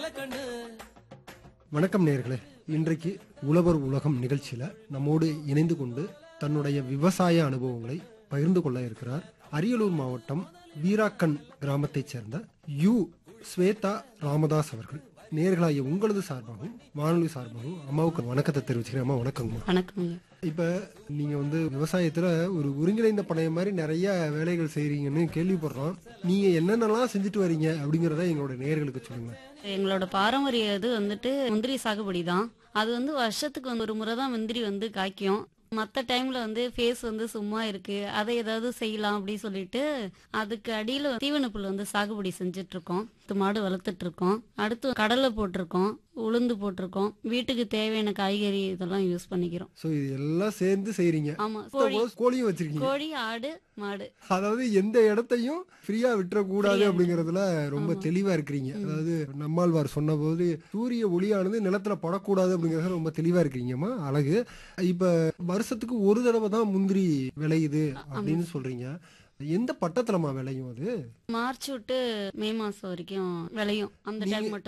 வணக்கம் நேர்களே இன்றைக்கு உழவர் உலகம் நிகழ்ச்சியில நம்மோடு இணைந்து கொண்டு தன்னுடைய விவசாய அனுபவங்களை பகிர்ந்து கொள்ள இருக்கிறார் அரியலூர் மாவட்டம் வீராக்கன் கிராமத்தைச் சேர்ந்த யு ஸ்வேதா ராமதாஸ் அவர்கள் நேர்களாகிய உங்களது சார்பாகவும் வானொலி சார்பாகவும் அம்மாவுக்கு வணக்கத்தை தெரிவிச்சுக்கிறேன் அம்மா வணக்கங்கம்மா வணக்கங்க இப்ப நீங்க வந்து விவசாயத்துல ஒரு ஒருங்கிணைந்த பணையம் மாதிரி நிறைய வேலைகள் செய்றீங்கன்னு கேள்விப்படுறோம் நீங்க என்னென்னலாம் செஞ்சுட்டு வரீங்க அப்படிங்கறத எங்களோட நேயர்களுக்கு சொல்லுங்க எங்களோட பாரம்பரிய இது வந்துட்டு முந்திரி சாகுபடி தான் அது வந்து வருஷத்துக்கு வந்து ஒரு முறை தான் முந்திரி வந்து காய்க்கும் மற்ற டைம்ல வந்து ஃபேஸ் வந்து சும்மா இருக்கு அதை ஏதாவது செய்யலாம் அப்படின்னு சொல்லிட்டு அதுக்கு அடியில தீவன புல் வந்து சாகுபடி செஞ்சுட்டு இருக்கோம் பத்து மாடு வளர்த்துட்டு இருக்கோம் அடுத்து கடலை போட்டிருக்கோம் உளுந்து போட்டிருக்கோம் வீட்டுக்கு தேவையான காய்கறி இதெல்லாம் யூஸ் பண்ணிக்கிறோம் சோ இது எல்லாம் சேர்ந்து செய்றீங்க ஆமா கோழி கோழியும் வச்சிருக்கீங்க கோழி ஆடு மாடு அதாவது எந்த இடத்தையும் ஃப்ரீயா விட்டுறக்கூடாது அப்படிங்கறதுல ரொம்ப தெளிவா இருக்கிறீங்க அதாவது நம்மாழ்வார் சொன்னபோது சூரிய ஒளியானது நிலத்துல படக்கூடாது அப்படிங்கறதுல ரொம்ப தெளிவா இருக்கிறீங்கம்மா அழகு இப்ப வருஷத்துக்கு ஒரு தடவை தான் முந்திரி விளையுது அப்படின்னு சொல்றீங்க எந்த பட்டத்துலமா விளையும் அது மார்ச் விட்டு மே மாசம் வரைக்கும் விளையும் அந்த டைம் மட்டும்